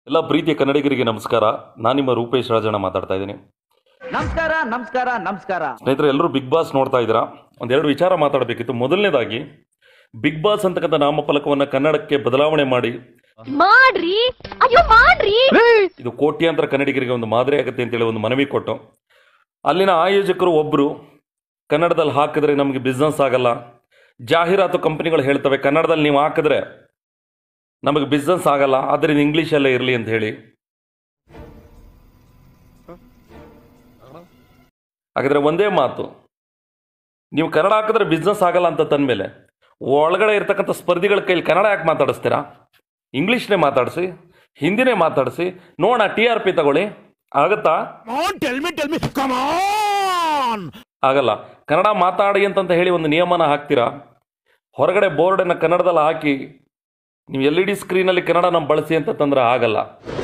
ಎಲ್ಲ ಪ್ರೀತಿಯ ಕನ್ನಡಿಗರಿಗೆ ನಮಸ್ಕಾರ ನಾನು ನಿಮ್ಮ ರೂಪೇಶ್ ರಾಜಣ್ಣ ಮಾತಾಡ್ತಾ ಇದ್ದೀನಿ ನಮಸ್ಕಾರ ನಮಸ್ಕಾರ ನಮಸ್ಕಾರ ಸ್ನೇಹಿತರೆ ಎಲ್ಲರೂ ಬಿಗ್ ಬಾಸ್ ನೋಡ್ತಾ ಇದ್ದೀರಾ ಒಂದೆರಡು ವಿಚಾರ ಮಾತಾಡಬೇಕಿತ್ತು ಮೊದಲನೇದಾಗಿ ಬಿಗ್ ಬಾಸ್ ಅಂತಕ್ಕಂಥ ನಾಮಫಲಕವನ್ನು ಕನ್ನಡಕ್ಕೆ ಬದಲಾವಣೆ ಮಾಡಿ ಮಾಡ್ರಿ ಅಯ್ಯೋ ಮಾಡ್ರಿ ಇದು ಕೋಟ್ಯಾಂತರ ಕನ್ನಡಿಗರಿಗೆ ಒಂದು ಮಾದರಿ ಆಗುತ್ತೆ ಅಂತೇಳಿ ಒಂದು ಮನವಿ ಕೊಟ್ಟು ಅಲ್ಲಿನ ಆಯೋಜಕರು ಒಬ್ಬರು ಕನ್ನಡದಲ್ಲಿ ಹಾಕಿದ್ರೆ ನಮಗೆ ಬಿಸ್ನೆಸ್ ಆಗಲ್ಲ ಜಾಹೀರಾತು ಕಂಪನಿಗಳು ಹೇಳ್ತವೆ ಕನ್ನಡದಲ್ಲಿ ನೀವು ಹಾಕಿದ್ರೆ ನಮಗೆ ಬಿಸ್ನೆಸ್ ಆಗಲ್ಲ ಆದ್ದರಿಂದ ಇಂಗ್ಲೀಷಲ್ಲೇ ಇರಲಿ ಅಂತ ಹೇಳಿ ಹಾಗಾದರೆ ಒಂದೇ ಮಾತು ನೀವು ಕನ್ನಡ ಹಾಕಿದ್ರೆ ಬಿಸ್ನೆಸ್ ಆಗಲ್ಲ ಅಂತ ತಂದಮೇಲೆ ಒಳಗಡೆ ಇರ್ತಕ್ಕಂಥ ಸ್ಪರ್ಧಿಗಳ ಕೈಲಿ ಕನ್ನಡ ಯಾಕೆ ಮಾತಾಡಿಸ್ತೀರಾ ಇಂಗ್ಲೀಷ್ನೇ ಮಾತಾಡಿಸಿ ಹಿಂದಿನೇ ಮಾತಾಡಿಸಿ ನೋಡೋಣ ಟಿ ಆರ್ ಪಿ ತಗೊಳ್ಳಿ ಆಗುತ್ತಾ ಆಗಲ್ಲ ಕನ್ನಡ ಮಾತಾಡಿ ಅಂತಂತ ಹೇಳಿ ಒಂದು ನಿಯಮನ ಹಾಕ್ತೀರಾ ಹೊರಗಡೆ ಬೋರ್ಡನ್ನು ಕನ್ನಡದಲ್ಲಿ ಹಾಕಿ ನೀವು ಎಲ್ ಇ ಡಿ ಸ್ಕ್ರೀನಲ್ಲಿ ಕನ್ನಡ ನಮ್ಮ ಬಳಸಿ ಅಂತ ತಂದ್ರೆ ಆಗಲ್ಲ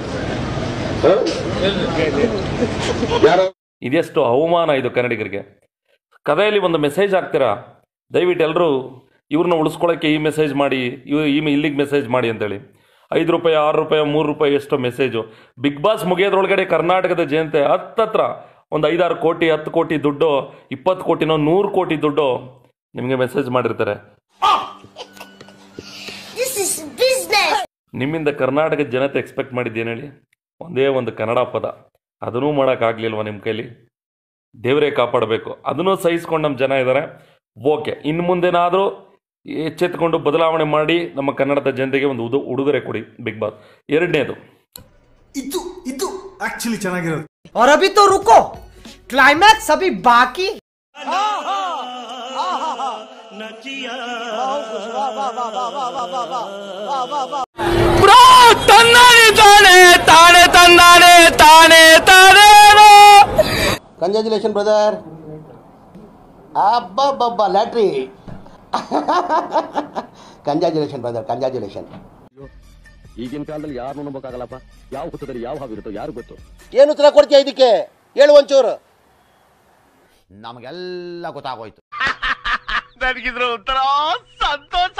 ಇದೆಷ್ಟು ಅವಮಾನ ಇದು ಕನ್ನಡಿಗರಿಗೆ ಕಥೆಯಲ್ಲಿ ಒಂದು ಮೆಸೇಜ್ ಹಾಕ್ತೀರಾ ದಯವಿಟ್ಟು ಎಲ್ಲರೂ ಇವ್ರನ್ನ ಉಳಿಸ್ಕೊಳ್ಳೋಕ್ಕೆ ಈ ಮೆಸೇಜ್ ಮಾಡಿ ಇವ್ ಈ ಇಲ್ಲಿಗೆ ಮೆಸೇಜ್ ಮಾಡಿ ಅಂತೇಳಿ ಐದು ರೂಪಾಯಿ ಆರು ರೂಪಾಯಿ ಮೂರು ರೂಪಾಯಿ ಎಷ್ಟೋ ಮೆಸೇಜು ಬಿಗ್ ಬಾಸ್ ಮುಗಿಯೋದ್ರೊಳಗಡೆ ಕರ್ನಾಟಕದ ಜನತೆ ಹತ್ತತ್ರ ಒಂದು ಐದಾರು ಕೋಟಿ ಹತ್ತು ಕೋಟಿ ದುಡ್ಡು ಇಪ್ಪತ್ತು ಕೋಟಿನೋ ನೂರು ಕೋಟಿ ದುಡ್ಡು ನಿಮಗೆ ಮೆಸೇಜ್ ಮಾಡಿರ್ತಾರೆ ದಿಸ್ ಇಸ್ ಬಿಸ್ನೆಸ್ ನಿಮ್ಮಿಂದ ಕರ್ನಾಟಕದ ಜನತೆ ಎಕ್ಸ್ಪೆಕ್ಟ್ ಮಾಡಿದ್ದೇನು ಹೇಳಿ ಒಂದೇ ಒಂದು ಕನ್ನಡ ಪದ ಅದನ್ನೂ ಮಾಡೋಕ್ಕಾಗಲಿಲ್ವ ನಿಮ್ಮ ಕೈಲಿ ದೇವರೇ ಕಾಪಾಡಬೇಕು ಅದನ್ನೂ ಸಹಿಸ್ಕೊಂಡು ನಮ್ಮ ಜನ ಇದ್ದಾರೆ ಓಕೆ ಇನ್ನು ಮುಂದೇನಾದರೂ ಎಚ್ಚೆತ್ಕೊಂಡು ಬದಲಾವಣೆ ಮಾಡಿ ನಮ್ಮ ಕನ್ನಡದ ಜನತೆಗೆ ಒಂದು ಉದು ಉಡುಗೊರೆ ಕೊಡಿ ಬಿಗ್ ಬಾಸ್ ಎರಡನೇದು ಇದು ಇದು ಆಕ್ಚುಲಿ ಚೆನ್ನಾಗಿರೋದು और अभी तो रुको क्लाइमैक्स अभी बाकी ಕಂಗ್ರ್ಯಾಚುಲೇಷನ್ ಬ್ರದರ್ ಅಬ್ಬಬ್ಬಬ್ಬ ಲ್ಯಾಟ್ರಿ ಕಂಗ್ರ್ಯಾಚುಲೇಷನ್ ಬ್ರದರ್ ಕಂಗ್ರ್ಯಾಚುಲೇಷನ್ ಈಗಿನ ಕಾಲದಲ್ಲಿ ಯಾರು ನಂಬಕ್ಕಾಗಲ್ಲಪ್ಪ ಯಾವ ಹುತ್ತದಲ್ಲಿ ಯಾವ ಹಾವಿರುತ್ತೋ ಯಾರು ಗೊತ್ತು ಏನು ಉತ್ತರ ಕೊಡ್ತೀಯ ಇದಕ್ಕೆ ಹೇಳು ಒಂಚೂರು ನಮಗೆಲ್ಲ ಗೊತ್ತಾಗೋಯ್ತು ನನಗಿದ್ರ ಒಂಥರ ಸಂತೋಷ